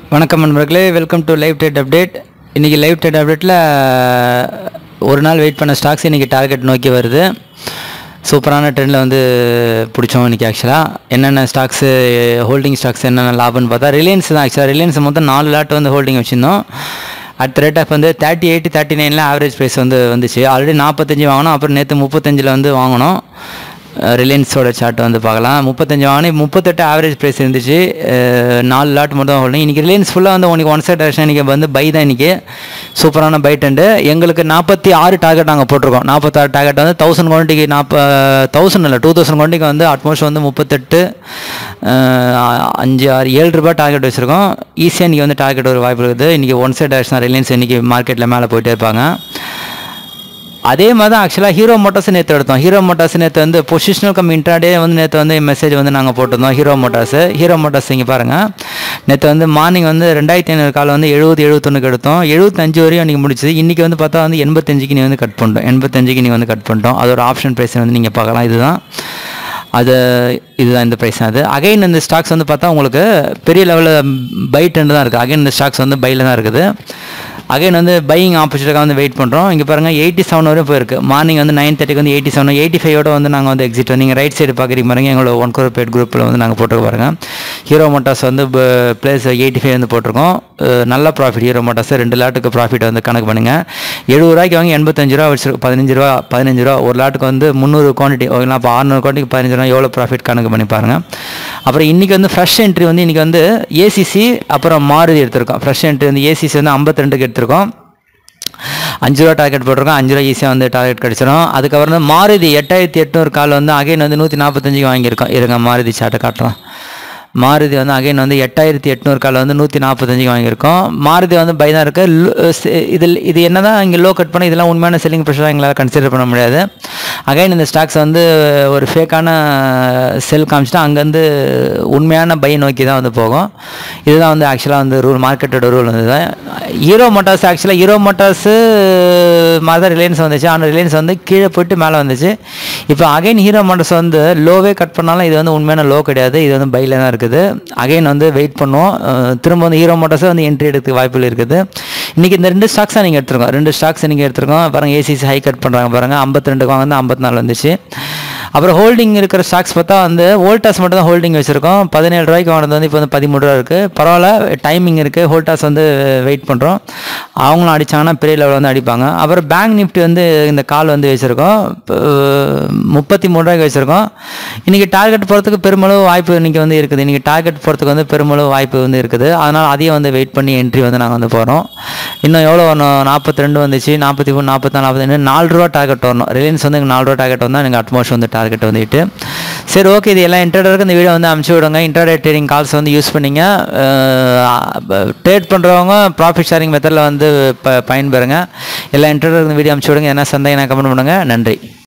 வணக்கம் நண்பர்களே welcome to live trade update இன்றைக்கி லைவ் ட்ரேட் அப்டேட்டில் ஒரு நாள் வெயிட் பண்ண ஸ்டாக்ஸ் இன்றைக்கி டார்கெட் நோக்கி வருது சூப்பரான ட்ரெண்டில் வந்து பிடிச்சோம் இன்றைக்கி ஆக்சுவலாக என்னென்ன ஸ்டாக்ஸு ஹோல்டிங் ஸ்டாக்ஸ் என்னென்ன லாபம்னு பார்த்தா ரிலையன்ஸ் தான் ஆக்சுவலாக ரிலையன்ஸ் மொத்தம் நாலு லாட் வந்து ஹோல்டிங் வச்சுருந்தோம் அட் ரேட் ஆஃப் வந்து தேர்ட்டி எயிட் தேர்ட்டி நைனில் ஆவரேஜ் ப்ரைஸ் வந்து வந்துச்சு ஆல்ரெடி நாற்பத்தஞ்சு வாங்கினோம் அப்புறம் நேற்று முப்பத்தஞ்சில் வந்து வாங்கினோம் ரிலையன்ஸோட சார்ட் வந்து பார்க்கலாம் முப்பத்தஞ்சு வாங்கினேன் முப்பத்தெட்டு ஆவரேஜ் ப்ரைஸ் இருந்துச்சு அஹ் நாலு லாட் மட்டும் தான் ஹோல்டிங் இன்றைக்கி ரிலையன்ஸ் ஃபுல்லாக வந்து உனக்கு ஒன் சைட் டேரக்ஷன் இன்றைக்கி வந்து பை தான் இன்றைக்கி சூப்பரான பை டெண்டு எங்களுக்கு நாற்பத்தி ஆறு டார்கெட் நாங்கள் போட்டிருக்கோம் நாற்பத்தாறு டார்கெட் வந்து தௌசண்ட் குவான்டிட்டிக்கு நாற்ப தௌசண்ட் இல்லை டூ தௌசண்ட் குவான்டிட்டிக்கு வந்து அட்மோஸ்ட் வந்து முப்பத்தெட்டு அஹ் அஞ்சு ஆறு ஏழு ரூபாய் டார்கெட் வச்சுருக்கோம் ஈஸியாக இன்றைக்கி வந்து டார்கெட் ஒரு வாய்ப்பு இருக்குது இன்றைக்கி ஒன் சைட் டேரக்ஷன் ரிலையன்ஸ் இன்றைக்கி மார்க்கெட்டில் மேலே போயிட்டே இருப்பாங்க அதே மாதிரி தான் ஆக்சுவலாக ஹீரோ மோட்டார்ஸ் நேற்று எடுத்தோம் ஹீரோ மோட்டார்ஸ் நேற்று வந்து பொசிஷனல் கம் இன்ட்ராடே வந்து நேற்று வந்து மெசேஜ் வந்து நாங்கள் போட்டிருந்தோம் ஹீரோ மோட்டார்ஸ் ஹீரோ மோட்டார்ஸ் இங்கே பாருங்கள் நேற்று வந்து மார்னிங் வந்து ரெண்டாயிரத்தி ஐநூறு கால் வந்து எழுபது எழுபத்தொன்னுக்கு எடுத்தோம் எழுபத்தஞ்சு வரையும் அன்றைக்கி முடிச்சது இன்றைக்கி வந்து பார்த்தா வந்து எண்பத்தஞ்சுக்கு நீ வந்து கட் பண்ணிட்டோம் எண்பத்தஞ்சுக்கு நீ வந்து கட் பண்ணிட்டோம் அதோட ஆப்ஷன் ப்ரைஸ் வந்து நீங்கள் பார்க்கலாம் இதுதான் அது இதுதான் இந்த ப்ரைஸ் அது அகைன் இந்த ஸ்டாக்ஸ் வந்து பார்த்தா உங்களுக்கு பெரிய லெவலில் பை ட்ரெண்ட் தான் இருக்குது அகைன் இந்த ஸ்டாக்ஸ் வந்து பையில் தான் இருக்குது அகைன் வந்து பையிங் ஆப்பர்ச்சுனிட்டிக்காக வந்து வெயிட் பண்ணுறோம் இங்கே பாருங்கள் எயிட்டி செவன் வரையும் போயிருக்கு மார்னிங் வந்து நைன் தேர்ட்டிக்கு வந்து எயிட்டி செவன் எயிட்டி ஃபைவோட வந்து நாங்கள் வந்து எக்ஸிட் நீங்கள் ரைட் சைடு பார்க்குறீங்க பாருங்க எங்களோட ஒன் கோர் பேட் குரூப்பில் வந்து நாங்கள் போட்டுருக்க பாருங்க ஹீரோ மோட்டார்ஸ் வந்து ப்ளேஸ் எயிட்டி ஃபைவ் வந்து போட்டிருக்கோம் அஹ் நல்ல ப்ராஃபிட் ஹீரோ மோட்டார்ஸ் ரெண்டு லாட்டுக்கு ப்ராஃபிட் வந்து கணக்கு பண்ணுங்கள் எழுபது ரூபாய்க்கு வாங்கி எண்பத்தஞ்சு ரூபா வச்சிருக்கு பதினஞ்சு ரூபா பதினஞ்சு ரூபா ஒரு லாட்டுக்கு வந்து முந்நூறு குவான்டிட்டி ஓகேங்களா அப்போ அறுநூறு குவான்டிட்டி பதினஞ்சு ரூபா எவ்வளோ ப்ராஃபிட் கணக்கு பண்ணி பாருங்கள் அப்புறம் இன்றைக்கி வந்து ஃப்ரெஷ் என்ட்ரி வந்து இன்றைக்கி வந்து ஏசிசி அப்புறம் மாருதி எடுத்திருக்கோம் ஃப்ரெஷ் என்ட்ரி வந்து ஏசிசி வந்து ஐம்பத்தி ரெண்டுக்கு எடுத்திருக்கோம் அஞ்சு ரூபா டார்கெட் போட்டிருக்கோம் அஞ்சு ரூபா ஈஸியாக வந்து டார்கெட் கிடச்சிரும் அதுக்கப்புறம் வந்து மாருதி எட்டாயிரத்தி எட்நூறு கால் வந்து அகைன் வந்து நூற்றி நாற்பத்தஞ்சுக்கு வாங்கியிருக்கோம் இருங்க மாருதி சார்ட்டை காட்டுறோம் மாருதி வந்து அகைன் வந்து எட்டாயிரத்தி எட்நூறு கால் வந்து நூற்றி நாற்பத்தஞ்சுக்கு வாங்கியிருக்கோம் மாருதி வந்து பை தான் இருக்குது இதில் இது என்ன தான் இங்கே லோ கட் பண்ண இதெல்லாம் உண்மையான செல்லிங் ப்ரெஷராக எங்களால் கன்சிடர் பண்ண முடியாது அகைன் இந்த ஸ்டாக்ஸ் வந்து ஒரு ஃபேக்கான செல் காமிச்சிட்டா அங்கேருந்து உண்மையான பை நோக்கி தான் வந்து போகும் இதுதான் வந்து ஆக்சுவலாக வந்து ரூல் மார்க்கெட்டோட ரூல் வந்து ஹீரோ மோட்டார்ஸ் ஆக்சுவலாக ஹீரோ மோட்டார்ஸு மாதிரி தான் ரிலையன்ஸ் வந்துச்சு ஆனால் ரிலையன்ஸ் வந்து கீழே போயிட்டு மேலே வந்துச்சு இப்போ அகைன் ஹீரோ மோட்டார்ஸ் வந்து லோவே கட் பண்ணாலும் இது வந்து உண்மையான லோ கிடையாது இது வந்து பையில் தான் இருக்குது அகைன் வந்து வெயிட் பண்ணுவோம் அஹ் திரும்ப வந்து ஹீரோ மோட்டார்ஸை வந்து என்ட்ரி எடுக்க வாய்ப்புகள் இருக்குது இன்றைக்கி இந்த ரெண்டு ஸ்டாக்ஸாக நீங்கள் எடுத்துருக்கோம் ரெண்டு ஸ்டாக்ஸ் நீங்கள் எடுத்துருக்கோம் பாருங்கள் ஏசிசி ஹை கட் பண்ணுறாங்க பாருங்கள் ஐம்பத்தி ரெண்டுக்கு வாங்க ஐம்பத்தி நாலு வந்துச்சு அப்புறம் ஹோல்டிங் இருக்கிற ஸ்டாக்ஸ் பார்த்தா வந்து வோல்டாஸ் மட்டும் தான் ஹோல்டிங் வச்சுருக்கோம் பதினேழு ரூபாய்க்கு வாங்கினது வந்து இப்போ வந்து பதிமூணு ரூபா இருக்குது பரவாயில்ல டைமிங் இருக்குது ஹோல்டாஸ் வந்து வெயிட் பண்ணுறோம் அவங்களும் அடித்தாங்கன்னா பெரிய லெவலில் வந்து அடிப்பாங்க அப்புறம் பேங்க் நிஃப்டி வந்து இந்த கால் வந்து வச்சுருக்கோம் முப்பத்தி மூணு ரூபாய்க்கு வச்சுருக்கோம் இன்றைக்கி டார்கெட் போகிறதுக்கு பெருமளவு வாய்ப்பு இன்றைக்கி வந்து இருக்குது இன்றைக்கி டார்கெட் போகிறதுக்கு வந்து பெருமளவு வாய்ப்பு வந்து இருக்குது அதனால் அதையும் வந்து வெயிட் பண்ணி என்ட்ரி வந்து நாங்கள் வந்து போகிறோம் இன்னும் எவ்வளோ வரணும் நாற்பத்தி ரெண்டு வந்துச்சு நாற்பத்தி மூணு நாற்பத்தி நாலு நாற்பத்தி நாலு ரூபா டார்கெட் வரணும் ரிலையன்ஸ் வந்து எங்களுக்கு நாலு ரூபா டார்கெட் வந்தால் எனக்கு அட்மோஸ்ட் வந்து டார்கெட் வந்துட்டு சரி ஓகே இது எல்லாம் இன்டர்டருக்கு இந்த வீடியோ வந்து அனுப்பிச்சி விடுங்க இன்டர்டே ட்ரேடிங் கால்ஸ் வந்து யூஸ் பண்ணிங்க ட்ரேட் பண்ணுறவங்க ப்ராஃபிட் ஷேரிங் மெத்தடில் வந்து ப பயன்பெறுங்க எல்லாம் இன்டர்டருக்கு இந்த வீடியோ அனுப்பிச்சி விடுங்க என்ன சந்தேகம் கமெண்ட் பண்ணுங்கள் நன்றி